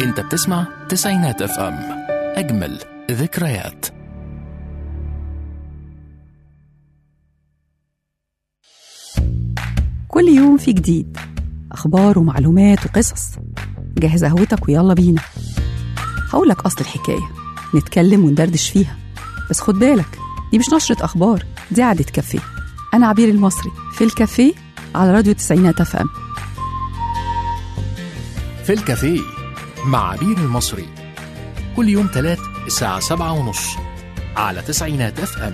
انت بتسمع تسعينات اف ام اجمل ذكريات كل يوم في جديد أخبار ومعلومات وقصص جهز قهوتك ويلا بينا هقولك أصل الحكاية نتكلم وندردش فيها بس خد بالك دي مش نشرة أخبار دي قعدة كافيه أنا عبير المصري في الكافيه على راديو تسعينات أف أم في الكافيه مع عبير المصري كل يوم تلات الساعة سبعة ونص على تسعينات اف ام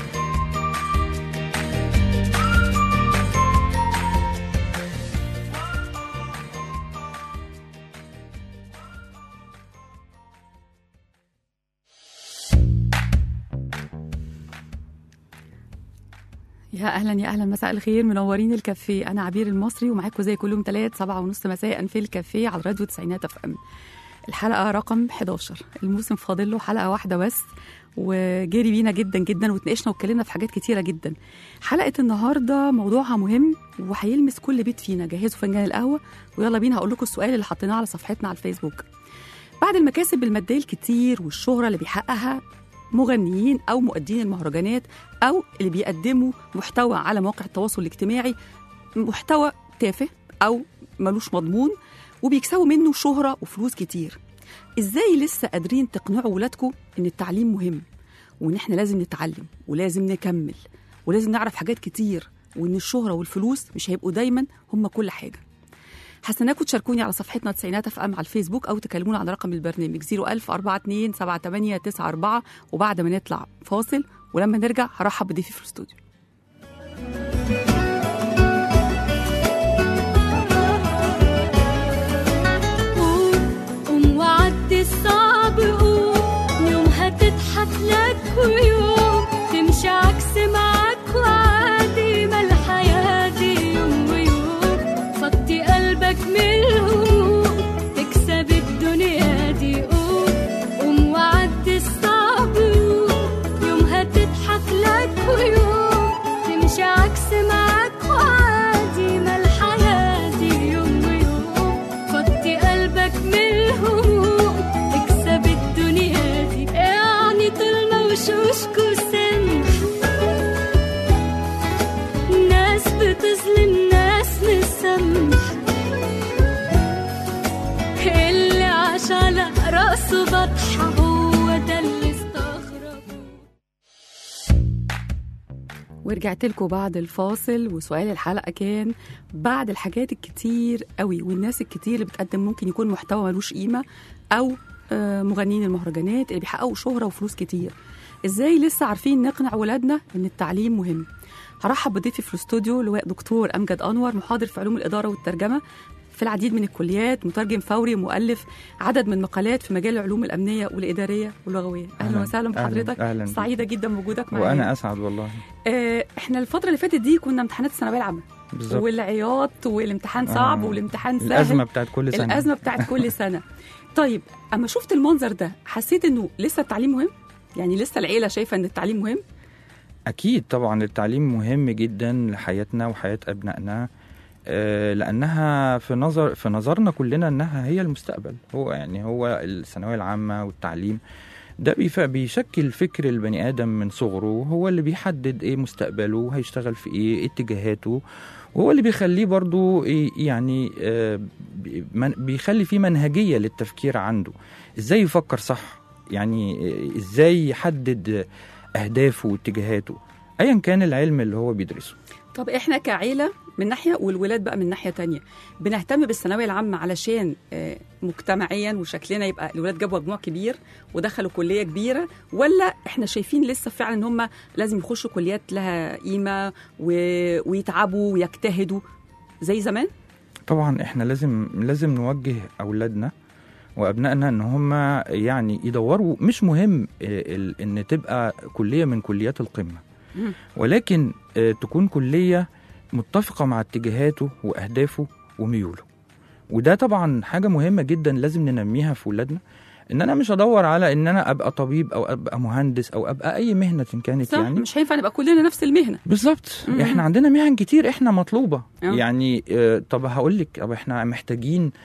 يا اهلا يا اهلا مساء الخير منورين الكافيه انا عبير المصري ومعاكم زي كل يوم تلات سبعة ونص مساء في الكافيه على راديو تسعينات اف ام الحلقه رقم 11 الموسم فاضل له حلقه واحده بس وجري بينا جدا جدا واتناقشنا واتكلمنا في حاجات كتيره جدا حلقه النهارده موضوعها مهم وهيلمس كل بيت فينا جهزوا فنجان القهوه ويلا بينا هقول لكم السؤال اللي حطيناه على صفحتنا على الفيسبوك بعد المكاسب الماديه الكتير والشهره اللي بيحققها مغنيين او مؤدين المهرجانات او اللي بيقدموا محتوى على مواقع التواصل الاجتماعي محتوى تافه او ملوش مضمون وبيكسبوا منه شهره وفلوس كتير ازاي لسه قادرين تقنعوا ولادكم ان التعليم مهم وان احنا لازم نتعلم ولازم نكمل ولازم نعرف حاجات كتير وان الشهره والفلوس مش هيبقوا دايما هم كل حاجه حسناكم تشاركوني على صفحتنا تسعينات اف ام على الفيسبوك او تكلمونا على رقم البرنامج 01000 42 78 94 وبعد ما نطلع فاصل ولما نرجع هرحب بضيفي في الاستوديو قوم قوم وعدي الصعب قوم يوم هتضحك لك ويوم تمشي عكس معاك وعادي ما الحياة دي يوم ويوم فضي قلبك من الهموم تكسب الدنيا دي قوم قوم وعدي الصعب قوم يوم هتضحك لك ويوم تمشي عكس معاك وعادي ما الحياة دي يوم ويوم فضي قلبك من الهموم تكسب الدنيا دي يعني طلنا وشوشكوا سمح ناس بتظلم ناس مسمح اللي عاش على راسه بطحة هو ده اللي استغرب ورجعت لكم بعد الفاصل وسؤال الحلقه كان بعد الحاجات الكتير قوي والناس الكتير اللي بتقدم ممكن يكون محتوى ملوش قيمه او آه، مغنيين المهرجانات اللي بيحققوا شهره وفلوس كتير ازاي لسه عارفين نقنع ولادنا ان التعليم مهم هرحب بضيفي في الاستوديو لواء دكتور امجد انور محاضر في علوم الاداره والترجمه في العديد من الكليات مترجم فوري ومؤلف عدد من مقالات في مجال العلوم الامنيه والاداريه واللغويه اهلا أهلاً، وسهلا بحضرتك أهلاً، أهلاً بيك. سعيده جدا بوجودك معانا وانا اسعد والله آه، احنا الفترة اللي فاتت دي كنا امتحانات الثانوية العامة بالظبط والعياط والامتحان صعب آه. والامتحان سهل الازمه بتاعت كل سنه الأزمة بتاعت كل سنة طيب أما شفت المنظر ده حسيت إنه لسه التعليم مهم؟ يعني لسه العيلة شايفة إن التعليم مهم؟ اكيد طبعا التعليم مهم جدا لحياتنا وحياه ابنائنا آه، لانها في نظر في نظرنا كلنا انها هي المستقبل هو يعني هو الثانويه العامه والتعليم ده بيف- بيشكل فكر البني ادم من صغره هو اللي بيحدد ايه مستقبله هيشتغل في ايه إيه اتجاهاته وهو اللي بيخليه برضو إيه يعني آه، بي- من- بيخلي فيه منهجيه للتفكير عنده ازاي يفكر صح يعني آه، ازاي يحدد اهدافه واتجاهاته ايا كان العلم اللي هو بيدرسه طب إحنا كعيلة من ناحية والولاد بقى من ناحية تانية بنهتم بالثانوية العامة علشان آه، مجتمعيا وشكلنا يبقى الولاد جابوا مجموع كبير ودخلوا كلية كبيرة ولا إحنا شايفين لسه فعلا إن هم لازم يخشوا كليات لها قيمة و... ويتعبوا ويجتهدوا زي زمان؟ طبعا احنا لازم لازم نوجه اولادنا وابنائنا ان هم يعني يدوروا مش مهم آه، ال- ان تبقى كليه من كليات القمه مم. ولكن آه، تكون كليه متفقه مع اتجاهاته واهدافه وميوله وده طبعا حاجه مهمه جدا لازم ننميها في ولادنا ان انا مش ادور على ان انا ابقى طبيب او ابقى مهندس او ابقى اي مهنه كانت صح يعني مش هينفع نبقى كلنا نفس المهنة بالظبط مم. احنا عندنا مهن كتير احنا مطلوبه آه. يعني آه، طب هقول لك طب احنا محتاجين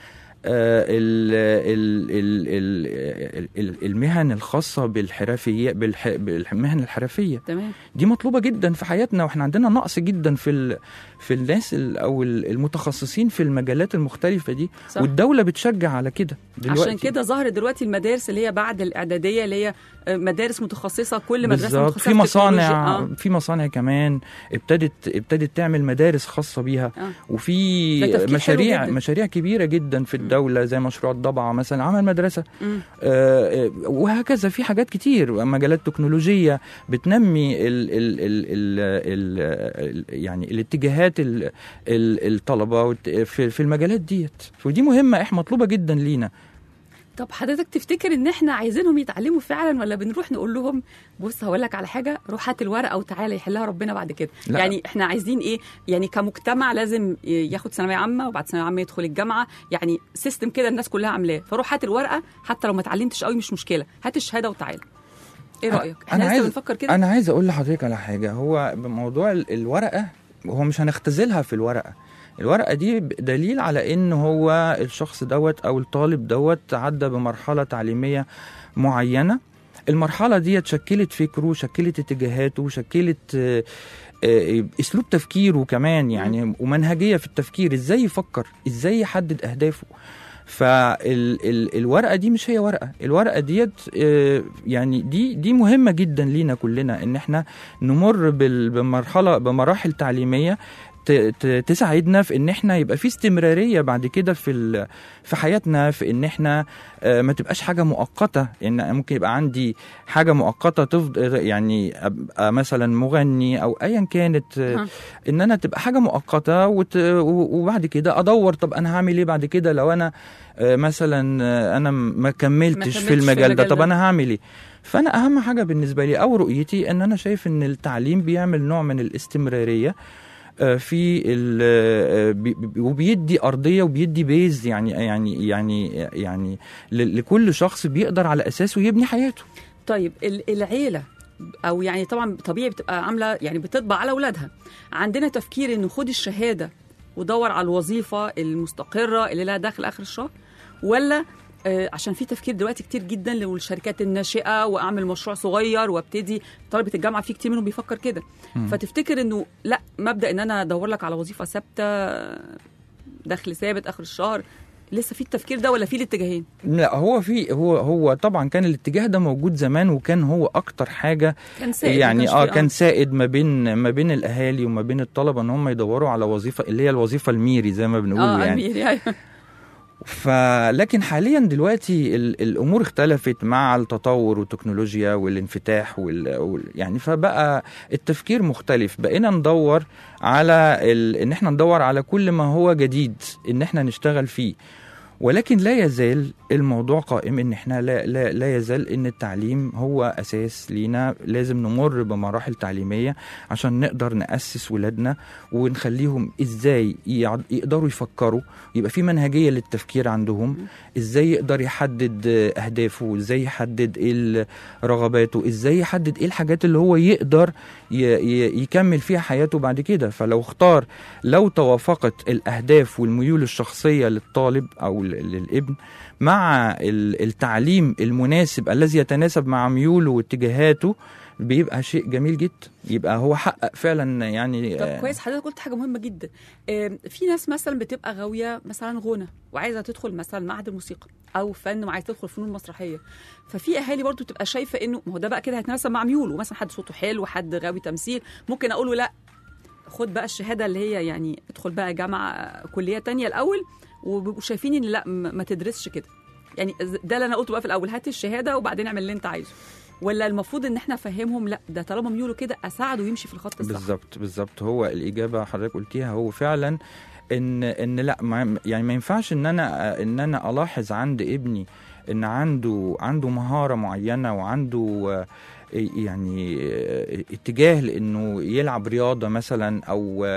آه، ال- ال- ال- ال- ال- المهن الخاصه بالحرفيه بالح- بالمهن الحرفيه تمام دي مطلوبه جدا في حياتنا واحنا عندنا نقص جدا في ال... في الناس ال... او ال- المتخصصين في المجالات المختلفه دي صح. والدوله بتشجع على كده دلوقتي عشان كده ظهرت دلوقتي المدارس اللي هي بعد الاعداديه اللي هي آه، مدارس متخصصه كل مدرسه بالظبط متخصصه في مصانع التكنولوجيا. آه. في مصانع كمان ابتدت ابتدت تعمل مدارس خاصه بيها آه. وفي ده تفكير حلو مشاريع جدا. مشاريع كبيره جدا في الدوله زي مشروع الضبعه مثلا عمل مدرسه مم. آه، آه، وهكذا في حاجات كتير مجالات تكنولوجيه بتنمي ال ال ال ال ال يعني الاتجاهات ال ال الطلبه والت- في في المجالات ديت ودي مهمه احنا مطلوبه جدا لينا طب حضرتك تفتكر ان احنا عايزينهم يتعلموا فعلا ولا بنروح نقول لهم بص هقول لك على حاجه روح هات الورقه وتعالى يحلها ربنا بعد كده لا. يعني احنا عايزين ايه يعني كمجتمع لازم ياخد ثانويه عامه وبعد ثانويه عامه يدخل الجامعه يعني سيستم كده الناس كلها عاملاه فروح هات الورقه حتى لو ما اتعلمتش قوي مش مشكله هات الشهاده وتعالى ايه رايك احنا لسه بنفكر كده انا عايز اقول لحضرتك على حاجه هو بموضوع ال- الورقه هو مش هنختزلها في الورقه الورقه دي ب- دليل على ان هو الشخص دوت او الطالب دوت عدى بمرحله تعليميه معينه المرحله دي شكلت فكره شكلت اتجاهاته شكلت آه، آه، اسلوب تفكيره كمان يعني ومنهجيه في التفكير ازاي يفكر ازاي يحدد اهدافه فالورقه دي مش هي ورقه الورقه ديت آه، يعني دي دي مهمه جدا لينا كلنا ان احنا نمر بال- بمرحله بمراحل تعليميه ت- ت- تساعدنا في ان احنا يبقى في استمراريه بعد كده في ال- في حياتنا في ان احنا آه، ما تبقاش حاجه مؤقته ان ممكن يبقى عندي حاجه مؤقته تفضل يعني ابقى مثلا مغني او ايا كانت آه، ها. ان انا تبقى حاجه مؤقته وت... و- وبعد كده ادور طب انا هعمل ايه بعد كده لو انا آه، مثلا آه، انا ما كملتش كملتش في في المجال ده المجال طب ده. انا هعمل ايه فانا اهم حاجه بالنسبه لي او رؤيتي ان انا شايف ان التعليم بيعمل نوع من الاستمراريه آه، في ال- آه، بي- بي- وبيدي ارضيه وبيدي بيز يعني يعني يعني يعني ل- لكل شخص بيقدر على اساسه يبني حياته طيب ال- العيله او يعني طبعا طبيعي بتبقى عامله يعني بتطبع على اولادها عندنا تفكير انه خد الشهاده ودور على الوظيفه المستقره اللي لها دخل اخر الشهر ولا آه، عشان في تفكير دلوقتي كتير جدا للشركات الناشئه واعمل مشروع صغير وابتدي طلبه الجامعه في كتير منهم بيفكر كده فتفتكر انه لا مبدا ان انا ادور لك على وظيفه ثابته دخل ثابت اخر الشهر لسه في التفكير ده ولا في الاتجاهين لا هو في هو هو طبعا كان الاتجاه ده موجود زمان وكان هو اكتر حاجه كان سائد ما يعني كانش اه في- كان سائد ما بين ما بين الاهالي وما بين الطلبه ان هم يدوروا على وظيفه اللي هي الوظيفه الميري زي ما بنقول اه يعني أمير، أيوة. فلكن حاليا دلوقتي ال- الامور اختلفت مع التطور والتكنولوجيا والانفتاح وال... وال... يعني فبقى التفكير مختلف بقينا ندور على ال... ان احنا ندور على كل ما هو جديد ان احنا نشتغل فيه ولكن لا يزال الموضوع قائم ان احنا لا لا, لا يزال ان التعليم هو اساس لينا لازم نمر بمراحل تعليميه عشان نقدر ناسس ولادنا ونخليهم ازاي يعد- يقدروا يفكروا يبقى في منهجيه للتفكير عندهم ازاي يقدر يحدد اهدافه ازاي يحدد ايه رغباته ازاي يحدد ايه الحاجات اللي هو يقدر ي- ي- يكمل فيها حياته بعد كده فلو اختار لو توافقت الاهداف والميول الشخصيه للطالب او ل- للابن مع ال- التعليم المناسب الذي يتناسب مع ميوله واتجاهاته بيبقى شيء جميل جدا يبقى هو حقق فعلا يعني طب آه، كويس حضرتك قلت حاجه مهمه جدا آم، في ناس مثلا بتبقى غاويه مثلا غنى وعايزه تدخل مثلا معهد الموسيقى او فن وعايزه تدخل فنون مسرحيه ففي اهالي برضو تبقى شايفه انه ما هو ده بقى كده هيتناسب مع ميوله مثلا حد صوته حلو حد غاوي تمثيل ممكن اقول له لا خد بقى الشهاده اللي هي يعني ادخل بقى جامعه كليه تانية الاول وبيبقوا شايفين ان لا م- ما تدرسش كده يعني ده اللي انا قلته بقى في الاول هات الشهاده وبعدين اعمل اللي انت عايزه ولا المفروض ان احنا نفهمهم لا ده طالما ميوله كده اساعده يمشي في الخط الصح بالظبط بالظبط هو الاجابه حضرتك قلتيها هو فعلا ان ان لا ما يعني ما ينفعش ان انا ان انا الاحظ عند ابني ان عنده عنده مهاره معينه وعنده آه، يعني آه، اتجاه لانه يلعب رياضه مثلا او آه،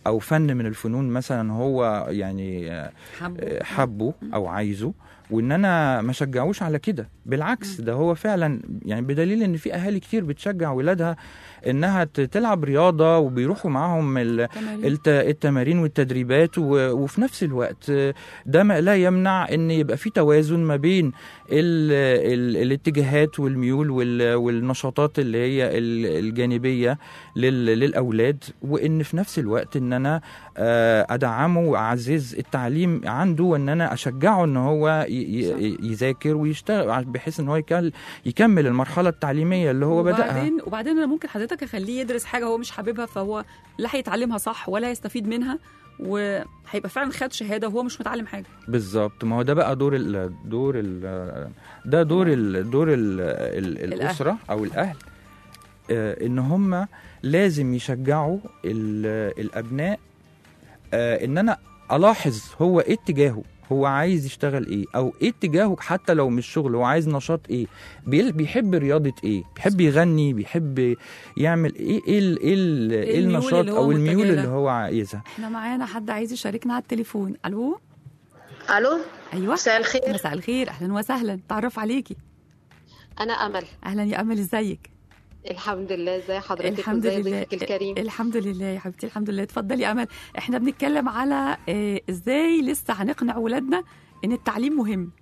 او فن من الفنون مثلا هو يعني آه، حبه حبه او عايزه وان انا ما شجعوش على كده بالعكس ده هو فعلا يعني بدليل ان في اهالي كتير بتشجع ولادها انها ت- تلعب رياضه وبيروحوا معاهم ال- تمارين. الت- التمارين والتدريبات و- وفي نفس الوقت آه، ده ما لا يمنع ان يبقى في توازن ما بين ال ال الاتجاهات والميول وال- والنشاطات اللي هي ال- الجانبيه لل- للاولاد وان في نفس الوقت ان انا آه، ادعمه واعزز التعليم عنده وان انا اشجعه ان هو ي- ي- يذاكر ويشتغل بحيث ان هو يكل- يكمل المرحله التعليميه اللي هو بداها وبعدين وبعدين انا ممكن حضرتك اخليه يدرس حاجه هو مش حاببها فهو لا هيتعلمها صح ولا هيستفيد منها وهيبقى فعلا خد شهاده وهو مش متعلم حاجه بالظبط ما هو ده بقى دور ال دور ال ده دور ال دور ال ال الاسره او الاهل آه، ان هم لازم يشجعوا ال- الابناء آه، ان انا الاحظ هو ايه اتجاهه هو عايز يشتغل ايه او ايه اتجاهه حتى لو مش شغل هو عايز نشاط ايه بي- بيحب رياضه ايه بيحب يغني بيحب يعمل ايه ايه ال- ايه, ال- إيه الميول النشاط اللي هو او الميول متجه اللي لها. هو عايزها احنا معانا حد عايز يشاركنا على التليفون الو الو ايوه مساء الخير مساء الخير اهلا وسهلا تعرف عليكي انا امل اهلا يا امل ازيك الحمد لله ازي حضرتك الحمد وازي لله ضيفك الكريم الحمد لله يا حبيبتي الحمد لله اتفضلي يا امل احنا بنتكلم على آه، ازاي لسه هنقنع ولادنا ان التعليم مهم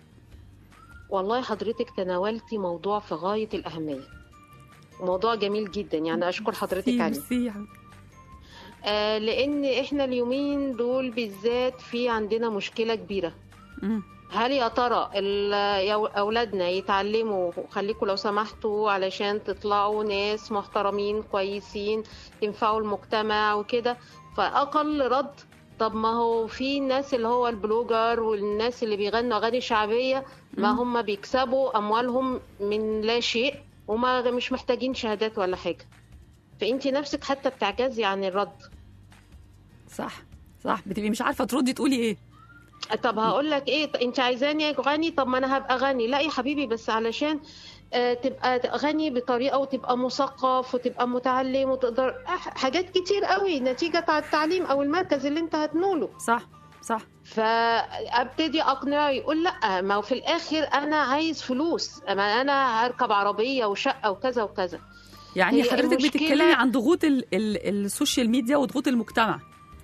والله حضرتك تناولتي موضوع في غايه الاهميه موضوع جميل جدا يعني اشكر حضرتك ميرسي- عليه ميرسي يا حبيبتي. آه لان احنا اليومين دول بالذات في عندنا مشكله كبيره مم. هل يا ترى ال- يا اولادنا يتعلموا خليكم لو سمحتوا علشان تطلعوا ناس محترمين كويسين تنفعوا المجتمع وكده فاقل رد طب ما هو في الناس اللي هو البلوجر والناس اللي بيغنوا اغاني شعبيه ما مم. هم بيكسبوا اموالهم من لا شيء وما مش محتاجين شهادات ولا حاجه فانت نفسك حتى بتعجزي عن الرد صح صح بتبقي مش عارفه تردي تقولي ايه طب هقول لك ايه انت عايزاني غني طب ما انا هبقى غني لا يا حبيبي بس علشان آه، تبقى غني بطريقه وتبقى مثقف وتبقى متعلم وتقدر أح- حاجات كتير قوي نتيجه على التعليم او المركز اللي انت هتنوله صح صح فابتدي اقنعه يقول لا ما هو في الاخر انا عايز فلوس ما انا هركب عربيه وشقه وكذا وكذا يعني هي حضرتك المشكلة- بتتكلمي عن ضغوط ال ال السوشيال ميديا وضغوط المجتمع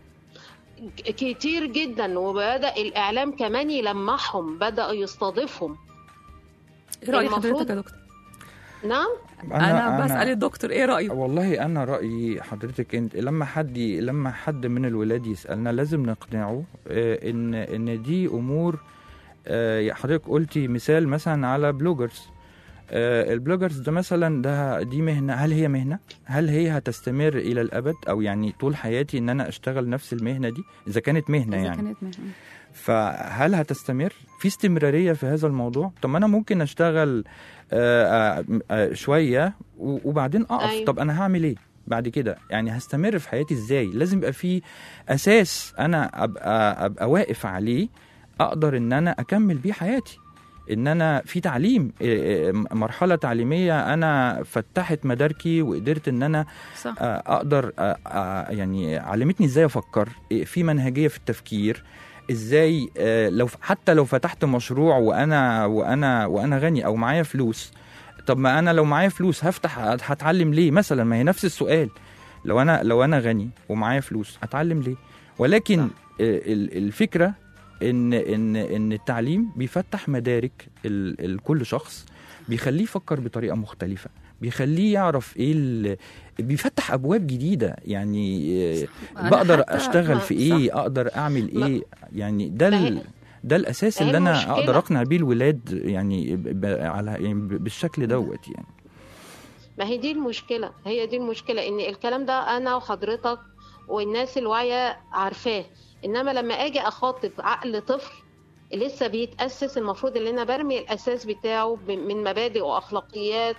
كتير جدا وبدا الاعلام كمان يلمحهم بدا يستضيفهم ايه راي المفروض- حضرتك يا دكتور نعم انا, أنا بسال الدكتور ايه رايه والله انا رايي حضرتك انت لما حد ي- لما حد من الولاد يسالنا لازم نقنعه آه، ان ان دي امور آه، يا حضرتك قلتي مثال مثلا على بلوجرز آه، البلوجرز ده مثلا ده دي مهنه هل هي مهنه هل هي هتستمر الى الابد او يعني طول حياتي ان انا اشتغل نفس المهنه دي اذا كانت مهنه إذا يعني كانت مهنة. فهل هتستمر في استمراريه في هذا الموضوع طب ما انا ممكن اشتغل آه، آه، آه، شويه و- وبعدين اقف أيوة. طب انا هعمل ايه بعد كده يعني هستمر في حياتي ازاي لازم يبقى في اساس انا ابقى ابقى واقف عليه اقدر ان انا اكمل بيه حياتي ان انا في تعليم آه، آه، مرحله تعليميه انا فتحت مداركي وقدرت ان انا صح آه، اقدر آه، آه، يعني علمتني ازاي افكر إيه، في منهجيه في التفكير ازاي آه، لو حتى لو فتحت مشروع وانا وانا وانا غني او معايا فلوس طب ما انا لو معايا فلوس هفتح هتعلم ليه مثلا ما هي نفس السؤال لو انا لو انا غني ومعايا فلوس هتعلم ليه ولكن صح. آه، ال- الفكره ان ان ان التعليم بيفتح مدارك ال- لكل شخص بيخليه يفكر بطريقه مختلفه بيخليه يعرف ايه ال- بيفتح ابواب جديده يعني آه، أنا بقدر حتى- اشتغل ما- في صح. ايه اقدر اعمل ما- ايه يعني ده ما هي- ال... ده الاساس ما هي اللي انا المشكلة. اقدر اقنع بيه الولاد يعني ب... ب... على يعني ب- بالشكل دوت يعني ما هي دي المشكلة هي دي المشكلة ان الكلام ده انا وحضرتك والناس الواعية عارفاه انما لما اجي اخاطب عقل طفل لسه بيتأسس المفروض ان انا برمي الاساس بتاعه ب- من مبادئ واخلاقيات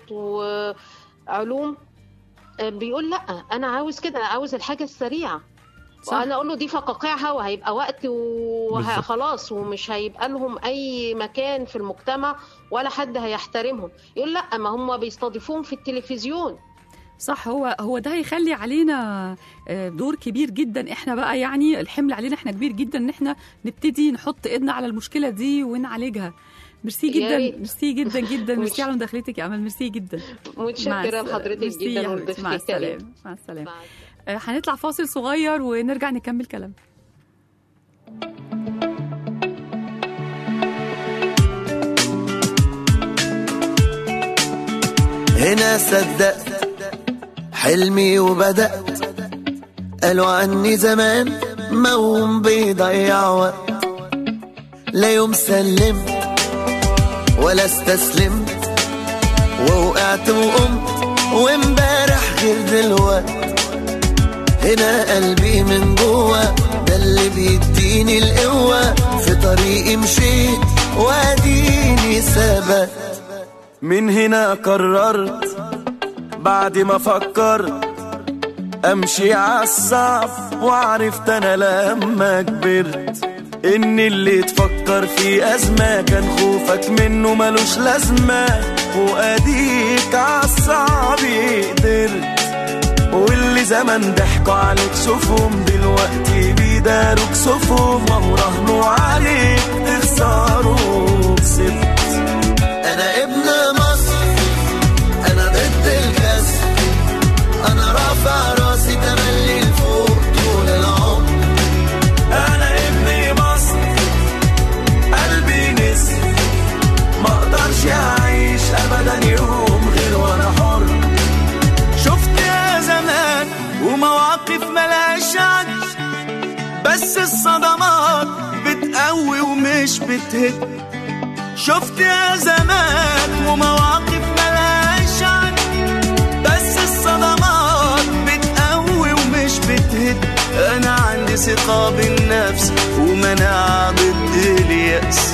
وعلوم آه، بيقول لا انا عاوز كده انا عاوز الحاجة السريعة صح. وانا اقول له دي فقاقيعها وهيبقى وقت بالظبط. وخلاص ومش هيبقى لهم اي مكان في المجتمع ولا حد هيحترمهم يقول لا ما هم بيستضيفوهم في التلفزيون صح هو هو ده هيخلي علينا آه، دور كبير جدا احنا بقى يعني الحمل علينا احنا كبير جدا ان احنا نبتدي نحط ايدنا على المشكله دي ونعالجها ميرسي يا جدا ريت. ميرسي جدا جدا مش- ميرسي على مداخلتك يا امل ميرسي جدا مع متشكره السلامة. لحضرتك ميرسي يا جدا حبيبتي. مع ولضيفتك الكريم. السلامه مع السلامه مع آه، هنطلع فاصل صغير ونرجع نكمل كلام هنا صدقت حلمي وبدأت قالوا عني زمان موهوم بيضيع وقت لا يوم سلمت ولا استسلمت ووقعت وقمت وامبارح غير دلوقت هنا قلبي من جوه ده اللي بيديني القوة في طريقي مشيت واديني ثبت من هنا قررت بعد ما فكرت امشي عالصعب وعرفت انا لما كبرت ان اللي تفكر في ازمة كان خوفك منه ملوش لازمة واديك عالصعب قدرت واللي زمان ضحكوا عليك شوفهم دلوقتي بيداروك صفهم وهو راهنوا عليك تخسروا كسبت انا ابن مصر انا ضد الكسر انا رافع راسي تملي لفوق طول العمر انا ابن مصر قلبي نسر ما اقدرش اعيش ابدا يوم غير وانا حر شفت يا زمان ومواقف ملهاش عد بس الصدمات بتقوي ومش بتهد شفت يا زمان ومواقف ملهاش عد بس الصدمات بتقوي ومش بتهد انا عندي ثقة بالنفس ومناعة ضد اليأس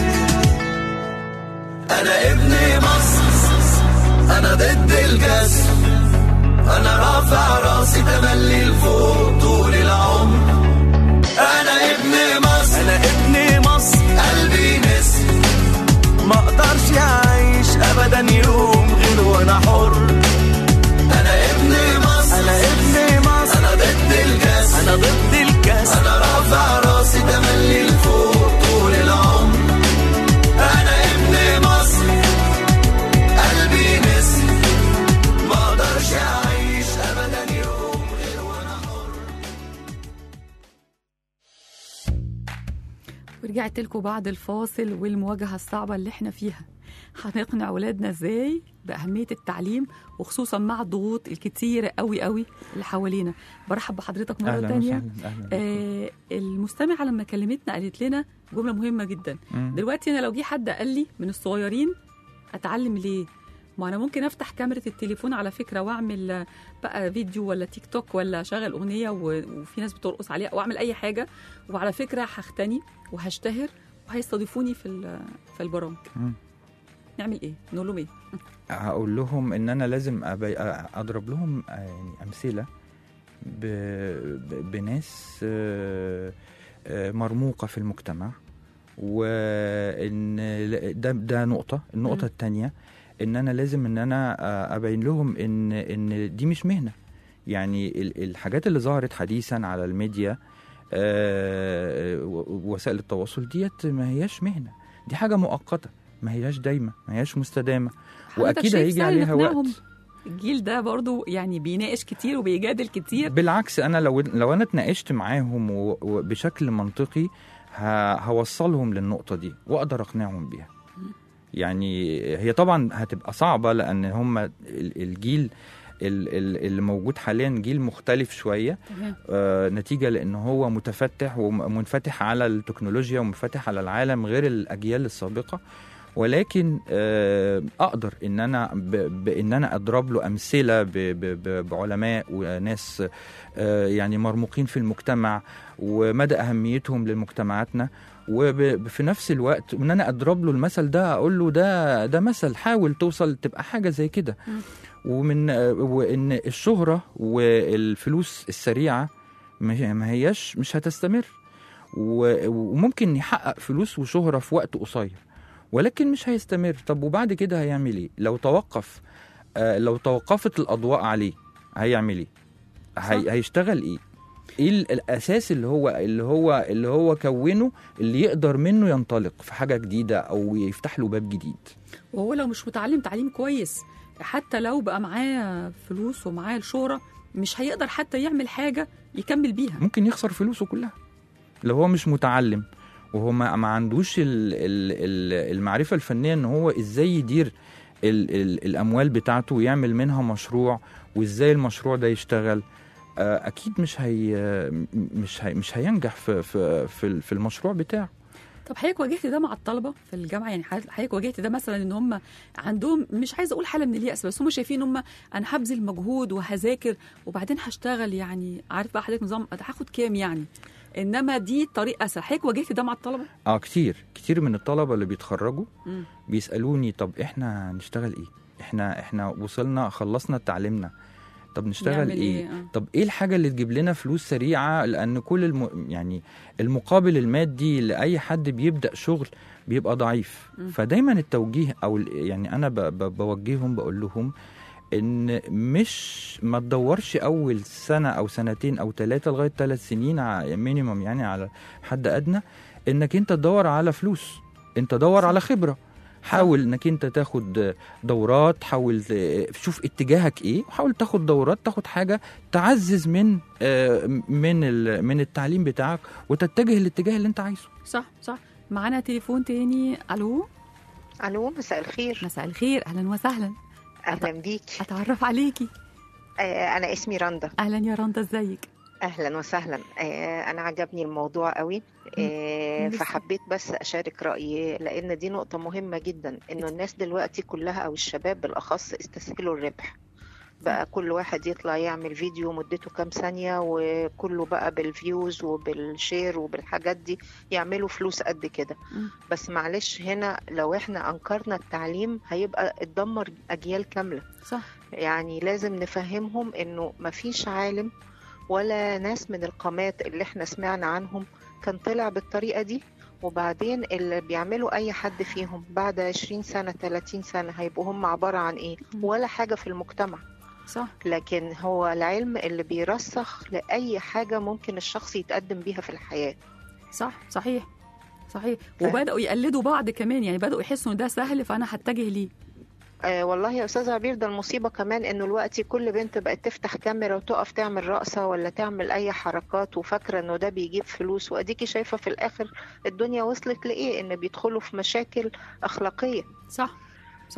انا ابن مصر انا ضد الكسر انا رافع راسي تملي لفوق طول العمر انا ابن مصر انا ابن مصر قلبي نسر ما اقدرش اعيش ابدا يوم غير وانا حر انا ابن مصر انا ابن مصر انا ضد الكاس انا ضد الكاس انا رافع راسي تملي لفوق طول العمر انا ابن مصر قلبي نسر ما اقدرش اعيش ابدا يوم غير وانا حر ورجعت لكم بعد الفاصل والمواجهة الصعبة اللي احنا فيها هنقنع ولادنا ازاي بأهمية التعليم وخصوصا مع الضغوط الكتيرة قوي قوي اللي حوالينا برحب بحضرتك مرة اهلا تانية وسهلا اهلا بكم. آه المستمعة لما كلمتنا قالت لنا جملة مهمة جدا مم. دلوقتي انا لو جه حد قال لي من الصغيرين اتعلم ليه ما انا ممكن افتح كاميرا التليفون على فكره واعمل آه، بقى فيديو ولا تيك توك ولا اشغل اغنيه و- وفي ناس بترقص عليها او اعمل اي حاجه وعلى فكره هختني وهشتهر وهيستضيفوني في ال- في البرامج مم. نعمل ايه نقول لهم ايه هقول لهم ان انا لازم أبي... اضرب لهم يعني امثله ب... ب... بناس آه، آه، مرموقه في المجتمع وان ده ده نقطه النقطه مم. الثانيه ان انا لازم ان انا آه، ابين لهم ان ان دي مش مهنه يعني ال- الحاجات اللي ظهرت حديثا على الميديا آه، و- وسائل التواصل ديت ما هياش مهنه دي حاجه مؤقته ما هياش دايمه ما هياش مستدامه حضرتك واكيد شايف هيجي سهل عليها نقنعهم؟ وقت الجيل ده برضو يعني بيناقش كتير وبيجادل كتير بالعكس انا لو لو انا اتناقشت معاهم و- وبشكل منطقي ه- هوصلهم للنقطه دي واقدر اقنعهم بيها يعني هي طبعا هتبقى صعبه لان هم ال- الجيل ال- ال- اللي موجود حاليا جيل مختلف شويه تمام آه، نتيجه لان هو متفتح ومنفتح على التكنولوجيا ومنفتح على العالم غير الاجيال السابقه ولكن آه، اقدر ان انا ب- بان انا اضرب له امثله ب- ب- ب- بعلماء وناس آه، يعني مرموقين في المجتمع ومدى اهميتهم لمجتمعاتنا وفي نفس الوقت ان انا اضرب له المثل ده اقول له ده ده مثل حاول توصل تبقى حاجه زي كده مم. ومن وان الشهره والفلوس السريعه ما ما هياش مش هتستمر و- وممكن يحقق فلوس وشهره في وقت قصير ولكن مش هيستمر طب وبعد كده هيعمل ايه لو توقف آه، لو توقفت الاضواء عليه هيعمل ايه هي... صح. هيشتغل ايه ايه ال- الاساس اللي هو اللي هو اللي هو كونه اللي يقدر منه ينطلق في حاجه جديده او يفتح له باب جديد وهو لو مش متعلم تعليم كويس حتى لو بقى معاه فلوس ومعاه الشهرة مش هيقدر حتى يعمل حاجة يكمل بيها ممكن يخسر فلوسه كلها لو هو مش متعلم وهو ما, ما عندوش ال ال ال المعرفة الفنية ان هو ازاي يدير ال ال الاموال بتاعته ويعمل منها مشروع وازاي المشروع ده يشتغل آه، اكيد مش هي مش هي مش هينجح في في في, في المشروع بتاعه طب حضرتك واجهت ده مع الطلبة في الجامعة يعني حضرتك واجهت ده مثلا ان هم عندهم مش عايزة اقول حالة من اليأس بس هم شايفين ان هم انا هبذل مجهود وهذاكر وبعدين هشتغل يعني عارف بقى حضرتك نظام هاخد كام يعني انما دي طريق اسهل حضرتك واجهت ده مع الطلبة اه كتير كتير من الطلبة اللي بيتخرجوا مم. بيسالوني طب احنا نشتغل ايه احنا احنا وصلنا خلصنا تعليمنا طب نشتغل نعمل ايه, إيه؟ آه. طب ايه الحاجه اللي تجيب لنا فلوس سريعه لان كل الم... يعني المقابل المادي لاي حد بيبدا شغل بيبقى ضعيف مم. فدايما التوجيه او ال- يعني انا ب... ب... بوجههم بقول لهم ان مش ما تدورش اول سنه او سنتين او ثلاثه لغايه ثلاث سنين مينيمم يعني على حد ادنى انك انت تدور على فلوس انت دور على خبره حاول انك انت تاخد دورات حاول ت- شوف اتجاهك ايه وحاول تاخد دورات تاخد حاجه تعزز من آه، من ال- من التعليم بتاعك وتتجه للاتجاه اللي انت عايزه صح صح معانا تليفون تاني الو الو مساء الخير مساء الخير اهلا وسهلا اهلا بيكي اتعرف عليكي آه انا اسمي رندا اهلا يا رندا ازيك اهلا وسهلا آه انا عجبني الموضوع قوي آه لسه. فحبيت بس اشارك رايي لان دي نقطه مهمه جدا انه الناس دلوقتي كلها او الشباب بالاخص استسهلوا الربح بقى كل واحد يطلع يعمل فيديو مدته كام ثانية وكله بقى بالفيوز وبالشير وبالحاجات دي يعملوا فلوس قد كده مم. بس معلش هنا لو احنا أنكرنا التعليم هيبقى اتدمر أجيال كاملة صح يعني لازم نفهمهم انه مفيش عالم ولا ناس من القامات اللي احنا سمعنا عنهم كان طلع بالطريقة دي وبعدين اللي بيعملوا اي حد فيهم بعد 20 سنة 30 سنة هيبقوا هم عبارة عن ايه ولا حاجة في المجتمع صح لكن هو العلم اللي بيرسخ لأي حاجة ممكن الشخص يتقدم بيها في الحياة صح صحيح صحيح ف- وبداوا يقلدوا بعض كمان يعني بداوا يحسوا ان ده سهل فانا هتجه ليه آه والله يا استاذ عبير ده المصيبه كمان انه دلوقتي كل بنت بقت تفتح كاميرا وتقف تعمل رقصه ولا تعمل اي حركات وفاكره انه ده بيجيب فلوس واديكي شايفه في الاخر الدنيا وصلت لايه ان بيدخلوا في مشاكل اخلاقيه صح صح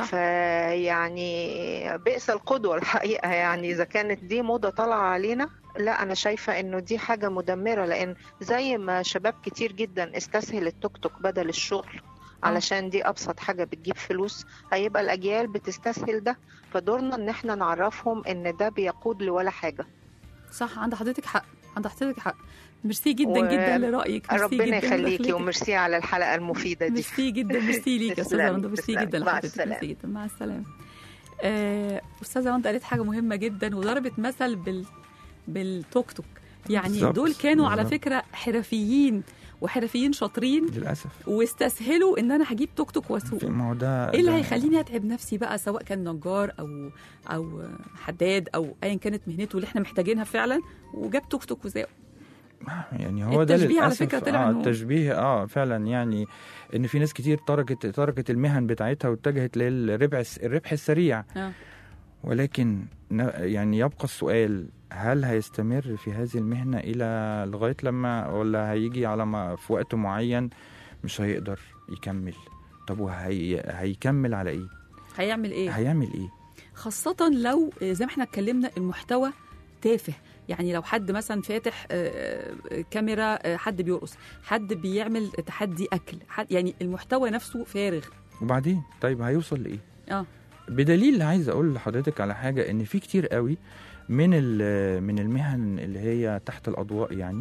فيعني بئس القدوه الحقيقه يعني اذا كانت دي موضه طالعه علينا لا انا شايفه انه دي حاجه مدمره لان زي ما شباب كتير جدا استسهل التوك توك بدل الشغل علشان دي ابسط حاجه بتجيب فلوس هيبقى الاجيال بتستسهل ده فدورنا ان احنا نعرفهم ان ده بيقود لولا حاجه صح عند حضرتك حق عند حضرتك حق ميرسي جدا و- جدا لرايك ميرسي ربنا جدا يخليكي لدخلتك. وميرسي على الحلقه المفيده دي ميرسي جدا ميرسي ليك يا استاذه تسلمي، رندا ميرسي تسلمي. جدا مع لحضرتك السلامة. ميرسي جدا مع السلامه آه، استاذه رندا قالت حاجه مهمه جدا وضربت مثل بال بالتوك توك يعني بالظبط، دول كانوا على بالظبط. فكره حرفيين وحرفيين شاطرين للاسف واستسهلوا ان انا هجيب توك توك واسوق ما هو ده ايه اللي ده- هيخليني اتعب نفسي بقى سواء كان نجار او او حداد او ايا كانت مهنته اللي احنا محتاجينها فعلا وجاب توك توك وزاق يعني هو ده التشبيه على للاسف فكرة طلع اه إنه- التشبيه اه فعلا يعني ان في ناس كتير تركت تركت المهن بتاعتها واتجهت للربح الس- الربح السريع آه. ولكن ن- يعني يبقى السؤال هل هيستمر في هذه المهنة إلى لغاية لما ولا هيجي على ما في وقت معين مش هيقدر يكمل طب وهي هيكمل على إيه؟ هيعمل ايه هيعمل إيه؟ خاصة لو آه، زي ما احنا اتكلمنا المحتوى تافه يعني لو حد مثلا فاتح آه، آه، كاميرا آه، حد بيرقص حد بيعمل تحدي اكل حد يعني المحتوى نفسه فارغ وبعدين طيب هيوصل لإيه؟ اه بدليل عايز اقول لحضرتك على حاجه ان في كتير قوي من ال- من المهن اللي هي تحت الاضواء يعني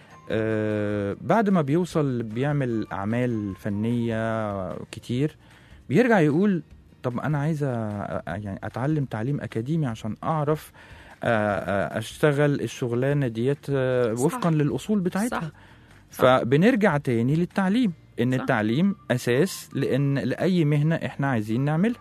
آه بعد ما بيوصل بيعمل اعمال فنيه كتير بيرجع يقول طب انا عايز أ- يعني اتعلم تعليم اكاديمي عشان اعرف آه، آه، اشتغل الشغلانه ديت آه، صح. وفقا للاصول بتاعتها صح. فبنرجع تاني للتعليم ان صح. التعليم اساس لان لاي مهنه احنا عايزين نعملها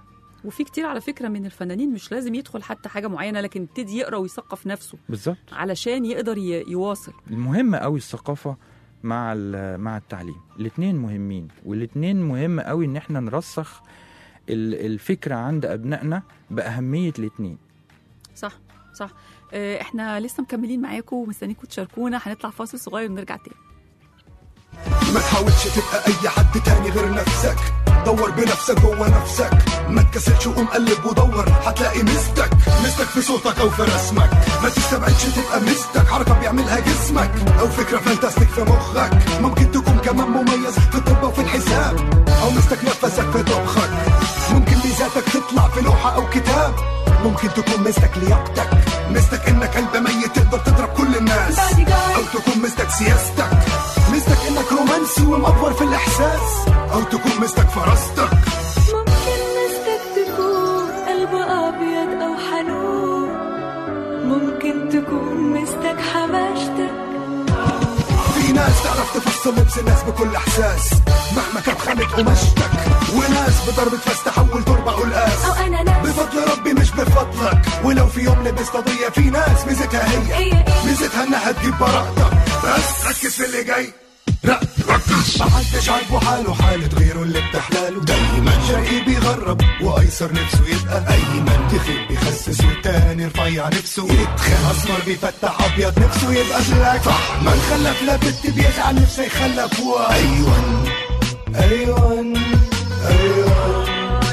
وفي كتير على فكره من الفنانين مش لازم يدخل حتى حاجه معينه لكن يبتدي يقرا ويثقف نفسه بالظبط علشان يقدر ي- يواصل المهم قوي الثقافه مع ال- مع التعليم الاثنين مهمين والاثنين مهم قوي ان احنا نرسخ ال- الفكره عند ابنائنا باهميه الاثنين صح صح آه، احنا لسه مكملين معاكم ومستنيكم تشاركونا هنطلع فاصل صغير ونرجع تاني ما تحاولش تبقى اي حد تاني غير نفسك دور بنفسك جوه نفسك ما تكسلش وقوم قلب ودور هتلاقي مستك مستك في صوتك او في رسمك ما تستبعدش تبقى مستك حركه بيعملها جسمك او فكره فانتاستيك في مخك ممكن تكون كمان مميز في الطب وفي الحساب او مستك نفسك في طبخك ممكن ميزاتك تطلع في لوحه او كتاب ممكن تكون مستك لياقتك مستك انك قلب ميت تقدر تضرب كل الناس او تكون مستك سياستك مستك انك رومانسي ومأفور في الاحساس او تكون مستك فراستك ممكن مستك تكون قلب أبيض أو حنون ممكن تكون مستك حماشتك في ناس تعرف تفصل لبس الناس بكل احساس مهما كانت خانت قماشتك وناس بضربة فاس تحول تربة قلقاس أو أنا ناس بفضل ربي مش بفضلك ولو في يوم لبست قضية في ناس ميزتها هي هي إيه؟ ميزتها انها تجيب براءتك بس ركز في اللي جاي لا ركز محدش عاجبه حاله حالة غيره اللي بتحلاله دايما شقي بيغرب وايسر نفسه يبقى ايمن تخيل بيخسس والتاني رفيع نفسه يتخن اسمر بيفتح ابيض نفسه يبقى بلاك صح من خلف لا بنت بيزعل نفسه يخلف ايوان ايوان ايوان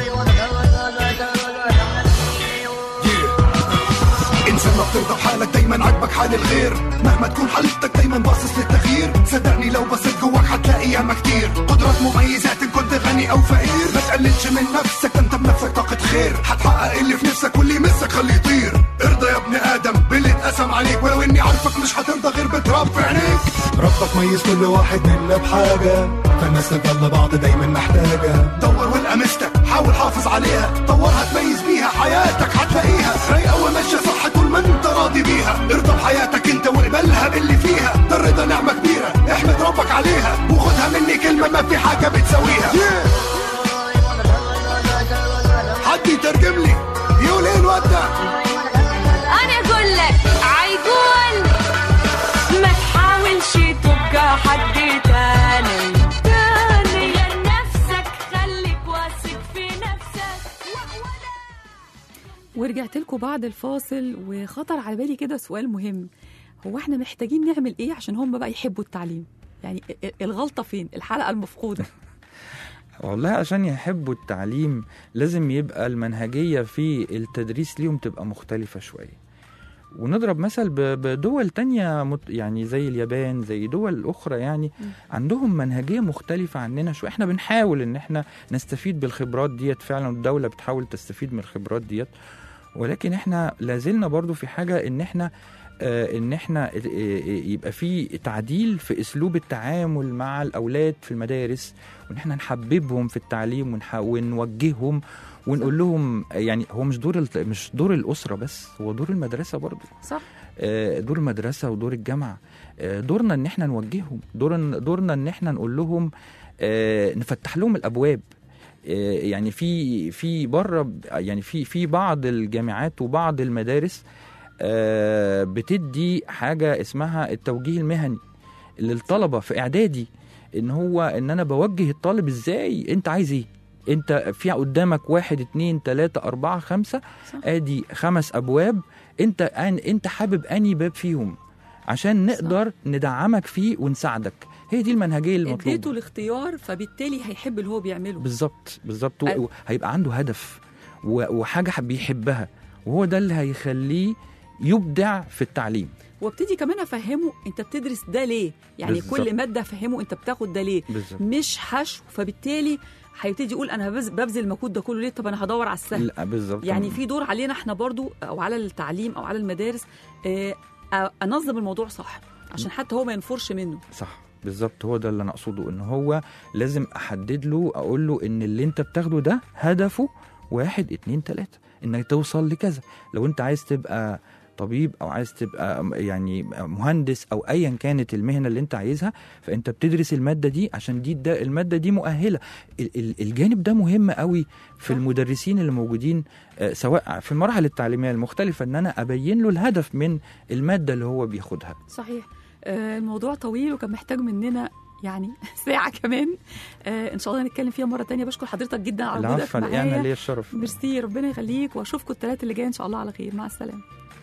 انسان ما بترضى بحالك دايما عاجبك حال الغير مهما تكون حالتك دايما باصص للتغيير صدقني لو بصيت جواك هتلاقي ياما كتير قدرات مميزات ان كنت غني او فقير ما تقللش من نفسك ده انت بنفسك طاقة خير هتحقق اللي في نفسك واللي يمسك خليه يطير ارضى يا ابن ادم باللي اتقسم عليك ولو اني عارفك مش هترضى غير بتراب في عينيك ربك ميز كل واحد منا بحاجة فالناس تفضل بعض دايما محتاجة دور والقى مستك حاول حافظ عليها طورها تميز بيها حياتك هتلاقيها رايقة وماشية صح طول ما انت راضي بيها ارضى بحياتك انت واقبلها باللي فيها ده الرضا نعمة كبيرة احمد ربك عليها وخدها مني كلمة ما في حاجة بتساويها حد يترجم لي يقول ايه الواد ده أنا أقول لك عيقول ما تحاولش تبقى حد تاني تاني لنفسك خليك واثق في نفسك ورجعت لكم بعد الفاصل وخطر على بالي كده سؤال مهم هو احنا محتاجين نعمل ايه عشان هم بقى يحبوا التعليم يعني ال- ال- الغلطه فين الحلقه المفقوده والله عشان يحبوا التعليم لازم يبقى المنهجية في التدريس ليهم تبقى مختلفة شوية ونضرب مثل ب- بدول تانية مت- يعني زي اليابان زي دول أخرى يعني عندهم منهجية مختلفة عننا شوية احنا بنحاول ان احنا نستفيد بالخبرات ديت فعلا الدولة بتحاول تستفيد من الخبرات ديت ولكن احنا لازلنا برضو في حاجة ان احنا آه، ان احنا آه، آه، يبقى في تعديل في اسلوب التعامل مع الاولاد في المدارس وان احنا نحببهم في التعليم ونح- ونوجههم ونقول لهم يعني هو مش دور الت- مش دور الاسره بس هو دور المدرسه برضو صح آه، دور المدرسه ودور الجامعه آه، دورنا ان احنا نوجههم دور دورنا ان احنا نقول لهم آه، نفتح لهم الابواب آه، يعني في في بره ب- يعني في في بعض الجامعات وبعض المدارس آه، بتدي حاجه اسمها التوجيه المهني للطلبه في اعدادي ان هو ان انا بوجه الطالب ازاي انت عايز ايه انت في قدامك واحد اتنين تلاتة اربعة خمسة صح. ادي خمس ابواب انت أن انت حابب اني باب فيهم عشان نقدر ندعمك فيه ونساعدك هي دي المنهجيه اديته المطلوبه الاختيار فبالتالي هيحب اللي هو بيعمله بالظبط بالظبط أيوة. و- هيبقى عنده هدف و- وحاجه بيحبها وهو ده اللي هيخليه يبدع في التعليم وابتدي كمان افهمه انت بتدرس ده ليه يعني بالظبط. كل ماده افهمه انت بتاخد ده ليه بالظبط مش حشو فبالتالي هيبتدي يقول انا ببذ- ببذل المجهود ده كله ليه طب انا هدور على السهل لا بالظبط يعني في دور علينا احنا برضو او على التعليم او على المدارس آه، آه، انظم الموضوع صح عشان حتى هو ما ينفرش منه صح بالظبط هو ده اللي انا اقصده ان هو لازم احدد له اقول له ان اللي انت بتاخده ده هدفه واحد اتنين تلاته انك توصل لكذا لو انت عايز تبقى طبيب او عايز تبقى يعني مهندس او ايا كانت المهنه اللي انت عايزها فانت بتدرس الماده دي عشان دي ده الماده دي مؤهله ال- ال- الجانب ده مهم قوي في صح. المدرسين اللي موجودين آه، سواء في المراحل التعليميه المختلفه ان انا ابين له الهدف من الماده اللي هو بياخدها صحيح آه، الموضوع طويل وكان محتاج مننا يعني ساعة كمان آه، إن شاء الله نتكلم فيها مرة تانية بشكر حضرتك جدا على وجودك العفو انا معايا ليا الشرف ميرسي ربنا يخليك واشوفكم الثلاث اللي جاي ان شاء الله على خير مع السلامه